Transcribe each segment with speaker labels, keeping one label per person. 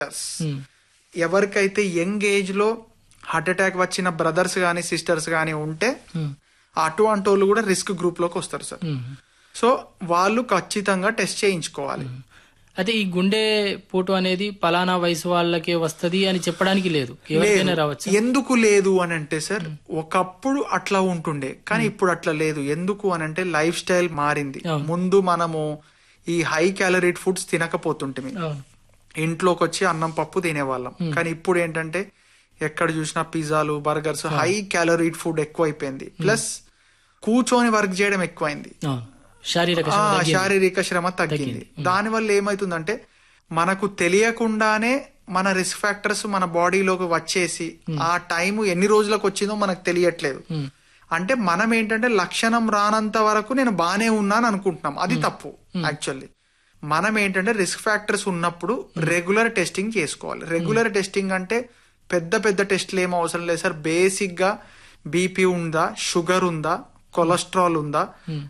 Speaker 1: ఉమ్,
Speaker 2: ఎవరికైతే young age లో heart attack వచ్చిన బ్రదర్స్ గానీ సిస్టర్స్ గానీ ఉంటే
Speaker 1: ఉమ్,
Speaker 2: అటువంటి వాళ్ళు కూడా రిస్క్ గ్రూప్ లోకి వస్తారు సార్
Speaker 1: ఉమ్.
Speaker 2: సో వాళ్ళు ఖచ్చితంగా టెస్ట్ చేయించుకోవాలి
Speaker 1: అయితే ఈ గుండె పోటు అనేది పలానా వయసు వాళ్ళకే వస్తది అని చెప్పడానికి లేదు ఎవరికైనా రావచ్చు
Speaker 2: ఎందుకు లేదు అని అంటే సార్ ఒకప్పుడు అట్లా ఉంటుండే కానీ ఇప్పుడు అట్లా లేదు ఎందుకు అని అంటే లైఫ్ స్టైల్ మారింది
Speaker 1: అవును.
Speaker 2: ముందు మనము ఈ హై క్యాలరీ ఫుడ్స్ తినకపోతుంటే
Speaker 1: అవును
Speaker 2: ఇంట్లోకి వచ్చి అన్నం పప్పు తినేవాళ్ళం కానీ ఇప్పుడు ఏంటంటే ఎక్కడ చూసినా పిజ్జాలు బర్గర్స్ హై క్యాలరీ ఫుడ్ ఎక్కువైపోయింది ప్లస్ కూర్చొని వర్క్ చేయడం ఎక్కువైంది
Speaker 1: అవును శారీరక
Speaker 2: ఆ,
Speaker 1: శ్రమ తగ్గింది.
Speaker 2: శారీరక శ్రమ తగ్గింది దాని వల్ల ఏమైతుందంటే మనకు తెలియకుండానే మన రిస్క్ ఫ్యాక్టర్స్ మన బాడీలోకి వచ్చేసి ఆ టైం ఎన్ని రోజులకు వచ్చిందో మనకు తెలియట్లేదు
Speaker 1: ఉమ్,
Speaker 2: అంటే మనం ఏంటంటే లక్షణం రానంత వరకు నేను బానే ఉన్నాను అనుకుంటున్నాం అది తప్పు యాక్చువల్లీ మనం ఏంటంటే రిస్క్ ఫ్యాక్టర్స్ ఉన్నప్పుడు రెగ్యులర్ టెస్టింగ్ చేసుకోవాలి రెగ్యులర్ టెస్టింగ్ అంటే పెద్ద పెద్ద టెస్ట్లు ఏం అవసరం లేదు సార్ బేసిక్ గా బీపీ ఉందా షుగర్ ఉందా కొలెస్ట్రాల్ ఉందా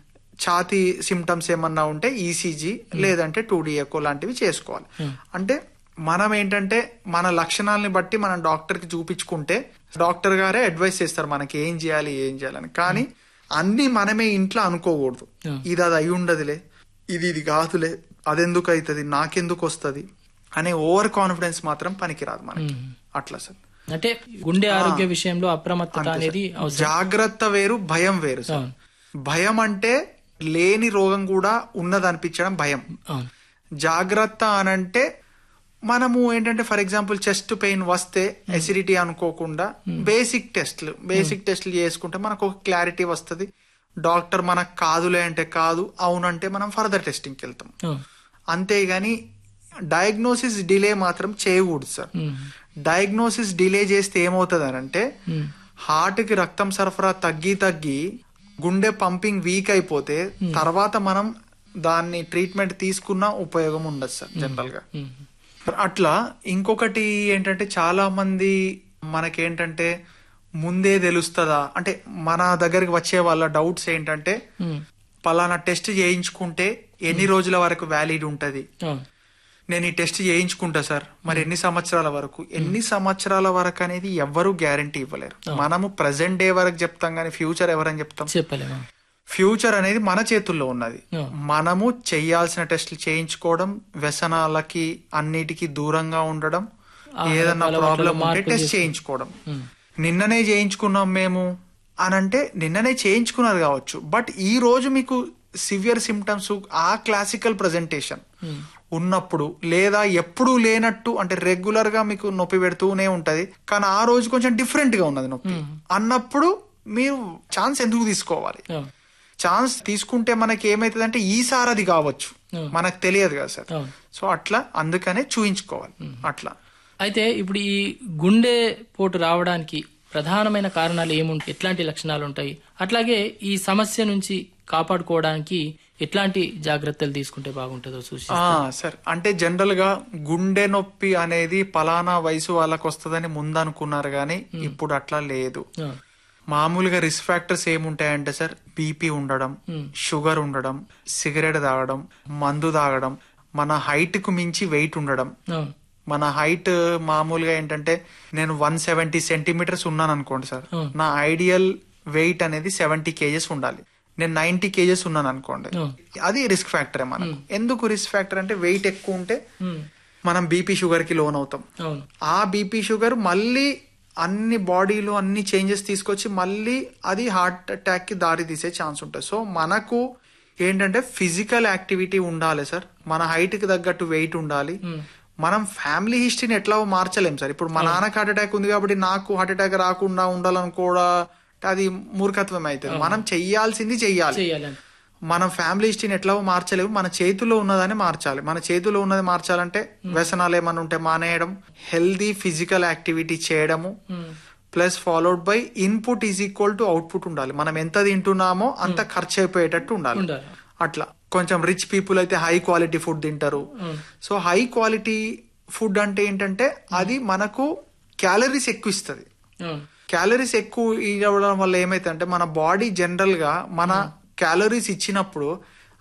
Speaker 2: ఛాతీ సిమ్టమ్స్ ఏమన్నా ఉంటే ఈసీజీ లేదంటే టూ ఎకో లాంటివి చేసుకోవాలి అంటే మనం ఏంటంటే మన లక్షణాలని బట్టి మనం డాక్టర్ కి చూపించుకుంటే డాక్టర్ గారే అడ్వైస్ చేస్తారు మనకి ఏం చేయాలి ఏం చేయాలని కానీ అన్ని మనమే ఇంట్లో అనుకోకూడదు
Speaker 1: Hmm.
Speaker 2: ఇది అది అయి ఉండదులే ఇది ఇది కాదులే అదెందుకు అవుతుంది నాకెందుకు వస్తుంది అనే ఓవర్ కాన్ఫిడెన్స్ మాత్రం పనికిరాదు మనకి
Speaker 1: ఉమ్.
Speaker 2: అట్లా సార్
Speaker 1: అంటే గుండె ఆరోగ్య విషయంలో అప్రమత్తత అనేది అవసరం
Speaker 2: జాగ్రత్త వేరు భయం వేరు సార్
Speaker 1: అవును.
Speaker 2: భయం అంటే లేని రోగం కూడా ఉన్నది అనిపించడం భయం
Speaker 1: అవును
Speaker 2: జాగ్రత్త అనంటే మనము ఏంటంటే ఫర్ ఎగ్జాంపుల్ చెస్ట్ పెయిన్ వస్తే ఎసిడిటీ అనుకోకుండా బేసిక్ టెస్ట్లు బేసిక్ టెస్ట్లు చేసుకుంటే మనకు ఒక క్లారిటీ వస్తుంది డాక్టర్ మనకు కాదులే అంటే కాదు అవునంటే మనం ఫర్దర్ టెస్టింగ్కి వెళ్తాం
Speaker 1: అవును
Speaker 2: అంతేగాని డయాగ్నోసిస్ డిలే మాత్రం చేయకూడదు సార్
Speaker 1: ఉమ్,
Speaker 2: డయాగ్నోసిస్ డిలే చేస్తే ఏమవుతుంది అంటే
Speaker 1: ఉమ్,
Speaker 2: హార్ట్ కి రక్తం సరఫరా తగ్గి తగ్గి గుండె పంపింగ్ వీక్ అయిపోతే తర్వాత మనం దాన్ని ట్రీట్మెంట్ తీసుకున్న ఉపయోగం ఉండదు సార్ జనరల్ గా
Speaker 1: ఉమ్,
Speaker 2: అట్లా ఇంకొకటి ఏంటంటే చాలా మంది మనకేంటంటే ముందే తెలుస్తుందా అంటే మన దగ్గరికి వచ్చే వాళ్ళ డౌట్స్ ఏంటంటే
Speaker 1: ఉమ్,
Speaker 2: పలానా టెస్ట్ చేయించుకుంటే ఎన్ని రోజుల వరకు వ్యాలిడ్ ఉంటది
Speaker 1: అవును
Speaker 2: నేను ఈ టెస్ట్ చేయించుకుంటా సార్ మరి ఎన్ని సంవత్సరాల వరకు ఎన్ని సంవత్సరాల వరకు అనేది ఎవ్వరూ గ్యారంటీ ఇవ్వలేరు మనము ప్రజెంట్ డే వరకు చెప్తాం కానీ ఫ్యూచర్ ఎవరని చెప్తాం
Speaker 1: చెప్పలేము
Speaker 2: ఫ్యూచర్ అనేది మన చేతుల్లో ఉన్నది
Speaker 1: Yeah.
Speaker 2: మనము చేయాల్సిన టెస్టులు చేయించుకోవడం వ్యసనాలకి అన్నిటికీ దూరంగా ఉండడం
Speaker 1: ఆహార
Speaker 2: ఏదన్నా
Speaker 1: అలవాట్లలో
Speaker 2: ప్రాబ్లం ఉంటే
Speaker 1: మార్పులు
Speaker 2: టెస్ట్
Speaker 1: చేసుకో-
Speaker 2: చేయించుకోవడం
Speaker 1: ఉమ్,
Speaker 2: నిన్ననే చేయించుకున్నాం మేము అని అంటే నిన్ననే చేయించుకున్నారు కావచ్చు బట్ ఈ రోజు మీకు సివియర్ సిమ్టమ్స్ ఆ క్లాసికల్ ప్రజెంటేషన్
Speaker 1: ఉమ్,
Speaker 2: ఉన్నప్పుడు లేదా ఎప్పుడూ లేనట్టు అంటే రెగ్యులర్ గా మీకు నొప్పి పెడుతూనే ఉంటది కానీ ఆ రోజు కొంచెం డిఫరెంట్ గా ఉన్నది నొప్పి అన్నప్పుడు మీరు ఛాన్స్ ఎందుకు తీసుకోవాలి
Speaker 1: అవును
Speaker 2: ఛాన్స్ తీసుకుంటే మనకి ఏమైతుంది అంటే ఈసారి అది కావచ్చు
Speaker 1: అవును.
Speaker 2: మనకు తెలియదు కదా సార్
Speaker 1: అవును
Speaker 2: సో అట్లా అందుకనే చూయించుకోవాలి అట్లా
Speaker 1: అయితే ఇప్పుడు ఈ గుండె పోటు రావడానికి ప్రధానమైన కారణాలు ఏముంటాయి ఎట్లాంటి లక్షణాలు ఉంటాయి అట్లాగే ఈ సమస్య నుంచి కాపాడుకోవడానికి ఎట్లాంటి జాగ్రత్తలు తీసుకుంటే బాగుంటుందో చూసి
Speaker 2: ఆ, సార్ అంటే జనరల్ గా గుండె నొప్పి అనేది పలానా వయసు వాళ్ళకి వస్తుందని ముందు అనుకున్నారు కానీ ఇప్పుడు అట్లా లేదు
Speaker 1: అవును.
Speaker 2: మామూలుగా రిస్క్ ఫ్యాక్టర్స్ ఏముంటాయంటే సార్ బీపీ ఉండడం షుగర్ ఉండడం సిగరెట్ తాగడం మందు తాగడం మన హైట్ కు మించి వెయిట్ ఉండడం
Speaker 1: అవును
Speaker 2: మన హైట్ మామూలుగా ఏంటంటే నేను వన్ సెవెంటీ సెంటీమీటర్స్ ఉన్నాను అనుకోండి సార్
Speaker 1: Hmm.
Speaker 2: నా ఐడియల్ వెయిట్ అనేది సెవెంటీ కేజెస్ ఉండాలి నేను నైన్టీ కేజెస్ ఉన్నాను అనుకోండి
Speaker 1: అవును.
Speaker 2: అది రిస్క్ ఫ్యాక్టరే మనకు ఎందుకు రిస్క్ ఫ్యాక్టర్ అంటే వెయిట్ ఎక్కువ ఉంటే
Speaker 1: ఉమ్,
Speaker 2: మనం బీపీ షుగర్ కి లోన్ అవుతాం
Speaker 1: అవును
Speaker 2: ఆ బీపీ షుగర్ మళ్ళీ అన్ని బాడీలో అన్ని చేంజెస్ తీసుకొచ్చి మళ్ళీ అది హార్ట్ అటాక్ కి దారి తీసే ఛాన్స్ ఉంటుంది సో మనకు ఏంటంటే ఫిజికల్ యాక్టివిటీ ఉండాలి సార్ మన హైట్ కి తగ్గట్టు వెయిట్ ఉండాలి మనం ఫ్యామిలీ హిస్టరీని ఎట్లా మార్చలేం సార్ ఇప్పుడు మా నాన్నకి హార్ట్ అటాక్ ఉంది కాబట్టి నాకు హార్ట్ అటాక్ రాకుండా ఉండాలని కూడా అది మూర్ఖత్వం అవుతుంది మనం చెయ్యాల్సింది చెయ్యాలి
Speaker 1: చెయ్యాలని
Speaker 2: మనం ఫ్యామిలీ హిస్టరీని ఎట్లా మార్చలేవు మన చేతిలో ఉన్నదాన్ని మార్చాలి మన చేతిలో ఉన్నది మార్చాలంటే వ్యసనాలు ఏమన్నా ఉంటే మానేయడం హెల్దీ ఫిజికల్ యాక్టివిటీ చేయడము
Speaker 1: um,
Speaker 2: plus followed by input is equal to output ఉండాలి మనం ఎంత తింటున్నామో అంత ఖర్చు అయిపోయేటట్టు ఉండాలి
Speaker 1: ఉండాలి
Speaker 2: అట్లా కొంచెం రిచ్ పీపుల్ అయితే హై క్వాలిటీ ఫుడ్ తింటారు
Speaker 1: um,
Speaker 2: so high quality food అంటే ఏంటంటే అది మనకు క్యాలరీస్ ఎక్కువ ఇస్తుంది
Speaker 1: అవును
Speaker 2: క్యాలరీస్ ఎక్కువ ఇవ్వడం వల్ల ఏమైతే అంటే మన బాడీ జనరల్ గా మన క్యాలరీస్ ఇచ్చినప్పుడు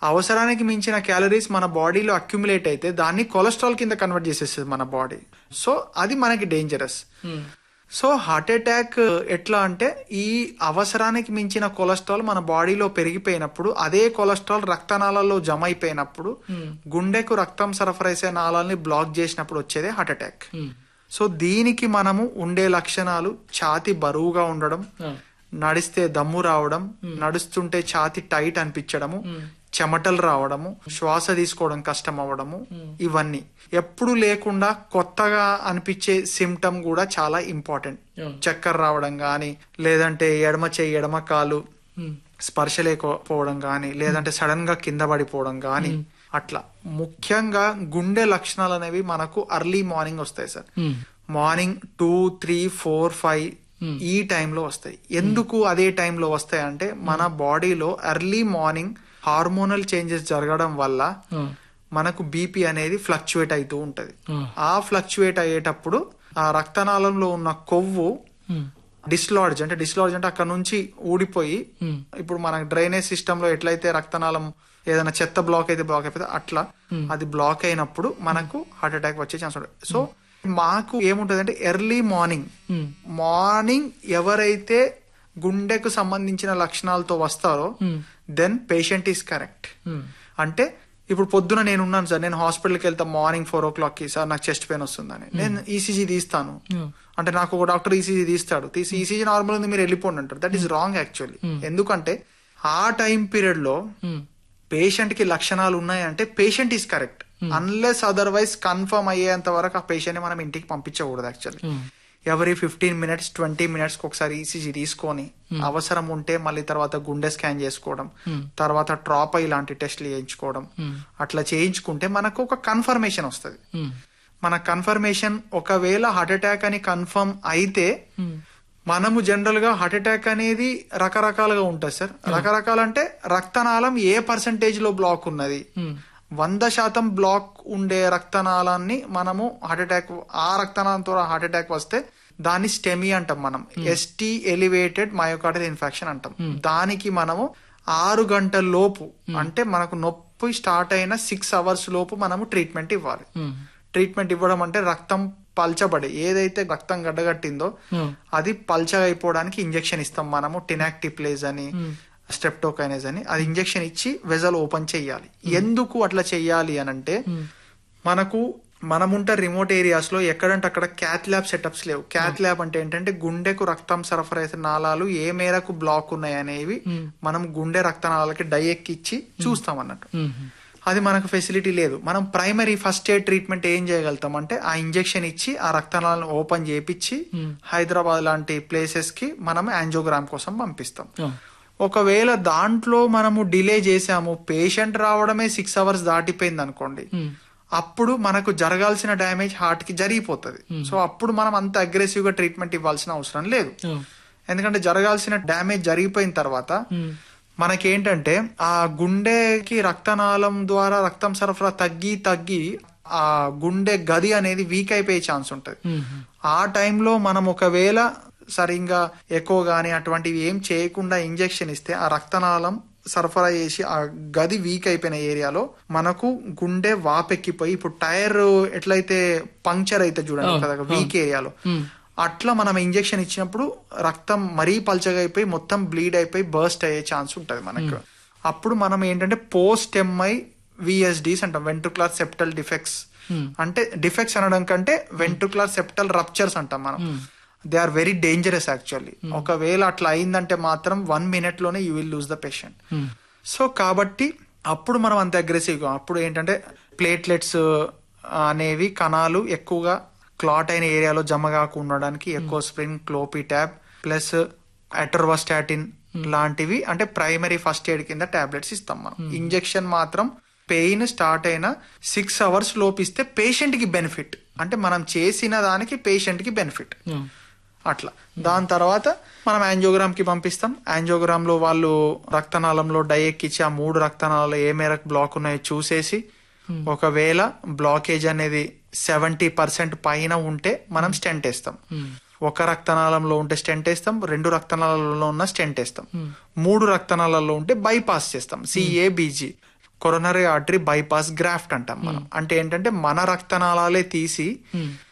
Speaker 2: అవసరానికి మించిన క్యాలరీస్ మన బాడీలో అక్యుములేట్ అయితే దాన్ని కొలెస్ట్రాల్ కింద కన్వర్ట్ చేసేస్తుంది మన బాడీ సో అది మనకి dangerous
Speaker 1: um,
Speaker 2: so heart attack ఎట్లా అంటే ఈ అవసరానికి మించిన కొలెస్ట్రాల్ మన బాడీలో పెరిగిపోయినప్పుడు అదే కొలెస్ట్రాల్ రక్తనాళాల్లో జమ అయిపోయినప్పుడు గుండెకు రక్తం సరఫరా చేసే నాళాలని బ్లాక్ చేసినప్పుడు వచ్చేదే హార్ట్ అటాక్
Speaker 1: ఉమ్,
Speaker 2: సో దీనికి మనము ఉండే లక్షణాలు ఛాతి బరువుగా ఉండడం
Speaker 1: ఆ,
Speaker 2: నడిస్తే దమ్ము రావడం నడుస్తుంటే ఛాతి టైట్ అనిపించడము చెమటలు రావడము శ్వాస తీసుకోవడం కష్టం అవ్వడము ఇవన్నీ ఎప్పుడు లేకుండా కొత్తగా అనిపించే సిమ్టమ్ కూడా చాలా ఇంపార్టెంట్
Speaker 1: Yeah.
Speaker 2: చక్కర రావడం గాని లేదంటే ఎడమ చేయి ఎడమ కాలు
Speaker 1: ఉమ్,
Speaker 2: స్పర్శ లేకపోవడం గాని లేదంటే సడన్ గా కింద పడిపోవడం గాని అట్లా ముఖ్యంగా గుండె లక్షణాలు అనేవి మనకు అర్లీ మార్నింగ్ వస్తాయి sir
Speaker 1: um,
Speaker 2: morning two three four five
Speaker 1: Hmm.
Speaker 2: ఈ టైంలో వస్తాయి ఎందుకు అదే టైంలో వస్తాయి అంటే మన బాడీలో ఎర్లీ మార్నింగ్ హార్మోనల్ చేంజెస్ జరగడం వల్ల
Speaker 1: ఆ,
Speaker 2: మనకు బీపీ అనేది ఫ్లక్చువేట్ అవుతూ ఉంటది
Speaker 1: ఆ,
Speaker 2: ఆ ఫ్లక్చువేట్ అయ్యేటప్పుడు ఆ రక్తనాళంలో ఉన్న కొవ్వు
Speaker 1: ఉమ్,
Speaker 2: డిస్లాడ్జ్ అంటే డిస్లాడ్జ్ అంటే అక్కడ నుంచి ఊడిపోయి
Speaker 1: ఉమ్,
Speaker 2: ఇప్పుడు మన డ్రైనేజ్ సిస్టమ్ లో ఎట్లయితే రక్తనాళం ఏదైనా చెత్త బ్లాక్ అయితే బ్లాక్ అయిపోతే అట్లా అది బ్లాక్ అయినప్పుడు మనకు హార్ట్ అటాక్ వచ్చే ఛాన్స్ ఉంటుంది సో మాకు ఏముంటది అంటే ఎర్లీ మార్నింగ్
Speaker 1: ఉమ్,
Speaker 2: మార్నింగ్ ఎవరైతే గుండెకు సంబంధించిన లక్షణాలతో వస్తారో
Speaker 1: um,
Speaker 2: then patient is correct
Speaker 1: um,
Speaker 2: అంటే ఇప్పుడు పొద్దున నేను ఉన్నాను సార్ నేను హాస్పిటల్కి వెళ్తా మార్నింగ్ ఫోర్ ఓ క్లాక్ కి సార్ నాకు చెస్ట్ పెయిన్ వస్తుందని నేను ఈసీజీ తీస్తాను
Speaker 1: ఉమ్,
Speaker 2: అంటే నాకు ఒక డాక్టర్ ఈసీజీ తీస్తాడు తీసి ఈసీజీ నార్మల్ ఉంది మీరు వెళ్ళిపోండి అంటారు దట్ ఈస్ రాంగ్ యాక్చువల్లీ ఎందుకంటే ఆ టైం పీరియడ్ లో
Speaker 1: ఉమ్,
Speaker 2: పేషెంట్ కి లక్షణాలు ఉన్నాయంటే patient is correct unless otherwise confirm అయ్యేంత వరకు ఆ పేషెంట్ ని మనం ఇంటికి పంపించకూడదు actually
Speaker 1: um,
Speaker 2: every fifteen minutes twenty minutes ఒకసారి ఈసీజీ తీసుకొని అవసరం ఉంటే మళ్ళీ తర్వాత గుండె స్కాన్ చేసుకోవడం
Speaker 1: Hmm.
Speaker 2: తర్వాత ట్రాప్ ఇలాంటి టెస్ట్లు చేయించుకోవడం
Speaker 1: Hmm.
Speaker 2: అట్లా చేయించుకుంటే మనకు ఒక కన్ఫర్మేషన్ వస్తుంది
Speaker 1: ఉమ్,
Speaker 2: మన కన్ఫర్మేషన్ ఒకవేళ హార్ట్ అటాక్ అని కన్ఫర్మ్ అయితే
Speaker 1: ఉమ్,
Speaker 2: మనము జనరల్ గా హార్ట్ అటాక్ అనేది రకరకాలుగా ఉంటుంది సార్ రకరకాలంటే రక్తనాళం ఏ పర్సంటేజ్ లో బ్లాక్ ఉన్నది
Speaker 1: ఉమ్,
Speaker 2: వంద శాతం బ్లాక్ ఉండే రక్తనాళాన్ని మనము హార్ట్ అటాక్ ఆ రక్తనాళంతో హార్ట్ అటాక్ వస్తే దాన్ని స్టెమీ అంటాం మనం ఎస్టీ ఎలివేటెడ్ మయోకార్డియల్ ఇన్ఫెక్షన్ అంటాం దానికి మనము ఆరు గంటల లోపు అంటే మనకు నొప్పి స్టార్ట్ అయిన సిక్స్ అవర్స్ లోపు మనము ట్రీట్మెంట్ ఇవ్వాలి
Speaker 1: ఉమ్,
Speaker 2: ట్రీట్మెంట్ ఇవ్వడం అంటే రక్తం పల్చబడి ఏదైతే రక్తం గడ్డగట్టిందో
Speaker 1: ఉమ్,
Speaker 2: అది పల్చగా అయిపోవడానికి ఇంజెక్షన్ ఇస్తాం మనము టినాక్టిప్లేజ్ అని స్ట్రెప్టోకైనజ్ అని అది ఇంజెక్షన్ ఇచ్చి వెజల్ ఓపెన్ చెయ్యాలి ఎందుకు అట్లా చెయ్యాలి అని అంటే మనకు మనముంటే రిమోట్ ఏరియాస్ లో ఎక్కడంటే అక్కడ క్యాత్ ల్యాబ్ సెటప్స్ లేవు క్యాత్ ల్యాబ్ అంటే ఏంటంటే గుండెకు రక్తం సరఫరా చేసే నాళాలు ఏ మేరకు బ్లాక్ ఉన్నాయి అనేవి మనం గుండె రక్తనాళాలకి డై ఎక్కిచ్చి చూస్తాం అన్నట్టు
Speaker 1: ఉమ్,
Speaker 2: అది మనకు ఫెసిలిటీ లేదు మనం ప్రైమరీ ఫస్ట్ ఎయిడ్ ట్రీట్మెంట్ ఏం చేయగలుగుతాం అంటే ఆ ఇంజెక్షన్ ఇచ్చి ఆ రక్తనాళాలను ఓపెన్ చేపించి హైదరాబాద్ లాంటి ప్లేసెస్ కి మనం యాంజియోగ్రామ్ కోసం పంపిస్తాం
Speaker 1: ఉమ్,
Speaker 2: ఒకవేళ దాంట్లో మనము డిలే చేసాము పేషెంట్ రావడమే సిక్స్ అవర్స్ దాటిపోయింది అనుకోండి
Speaker 1: ఉమ్,
Speaker 2: అప్పుడు మనకు జరగాల్సిన డ్యామేజ్ హార్ట్ కి జరిగిపోతుంది సో అప్పుడు మనం అంత అగ్రెసివ్ గా ట్రీట్మెంట్ ఇవ్వాల్సిన అవసరం లేదు
Speaker 1: ఉమ్,
Speaker 2: ఎందుకంటే జరగాల్సిన డ్యామేజ్ జరిగిపోయిన తర్వాత
Speaker 1: ఉమ్,
Speaker 2: మనకేంటంటే ఆ గుండెకి రక్తనాళం ద్వారా రక్తం సరఫరా తగ్గి తగ్గి ఆ గుండె గది అనేది వీక్ అయిపోయే ఛాన్స్ ఉంటుంది
Speaker 1: ఉమ్,
Speaker 2: ఆ టైంలో మనం ఒకవేళ సరిగ్గా ఎక్కువ గానీ అటువంటివి ఏం చేయకుండా ఇంజెక్షన్ ఇస్తే ఆ రక్తనాళం సరఫరా చేసి ఆ గది వీక్ అయిపోయిన ఏరియాలో మనకు గుండె వాపెక్కిపోయి ఇప్పుడు టైర్ ఎట్లయితే పంక్చర్ అయితే చూడండి కదా వీక్ ఏరియాలో
Speaker 1: ఉమ్,
Speaker 2: అట్లా మనం ఇంజెక్షన్ ఇచ్చినప్పుడు రక్తం మరీ పల్చగా అయిపోయి మొత్తం బ్లీడ్ అయిపోయి బర్స్ట్ అయ్యే ఛాన్స్ ఉంటది మనకు అప్పుడు మనం ఏంటంటే పోస్ట్ ఎంఐ విఎస్డీస్ అంటాం వెంట్రుకులర్ సెప్టల్ డిఫెక్ట్స్
Speaker 1: Hmm.
Speaker 2: అంటే డిఫెక్ట్స్ అనడం కంటే వెంట్రుకులర్ సెప్టల్ రప్చర్స్ అంటాం మనం they are very dangerous actually ఒకవేళ అట్లా అయిందంటే మాత్రం వన్ మినిట్ లోనే you will lose the patient
Speaker 1: um,
Speaker 2: so కాబట్టి అప్పుడు మనం అంత అగ్రెసివ్గా అప్పుడు ఏంటంటే ప్లేట్లెట్స్ అనేవి కణాలు ఎక్కువగా క్లాట్ అయిన ఏరియాలో జమ కాకుండా ఉండడానికి ఎక్కువ స్ప్రింగ్ క్లోపీ ట్యాబ్ ప్లస్ అటర్వాస్టాటిన్ లాంటివి అంటే ప్రైమరీ ఫస్ట్ ఎయిడ్ కింద టాబ్లెట్స్ ఇస్తాం మనం ఇంజెక్షన్ మాత్రం పెయిన్ స్టార్ట్ అయిన సిక్స్ అవర్స్ లోపిస్తే పేషెంట్ కి బెనిఫిట్ అంటే మనం చేసిన దానికి పేషెంట్ కి బెనిఫిట్
Speaker 1: ఉమ్,
Speaker 2: అట్లా దాని తర్వాత మనం యాంజియోగ్రామ్ కి పంపిస్తాం యాంజియోగ్రామ్ లో వాళ్ళు రక్తనాళంలో డై ఎక్కిచ్చి ఆ మూడు రక్తనాళాలు ఏ మేరకు బ్లాక్ ఉన్నాయో చూసేసి ఒకవేళ బ్లాకేజ్ అనేది సెవెంటీ పర్సెంట్ పైన ఉంటే మనం స్టెంట్ వేస్తాం ఒక రక్తనాళంలో ఉంటే స్టెంట్ వేస్తాం రెండు రక్తనాళాలలో ఉన్న స్టెంట్ వేస్తాం మూడు రక్తనాళాల్లో ఉంటే బైపాస్ చేస్తాం CABG coronary artery bypass graft అంటాం మనం అంటే ఏంటంటే మన రక్తనాళాలే తీసి
Speaker 1: ఉమ్.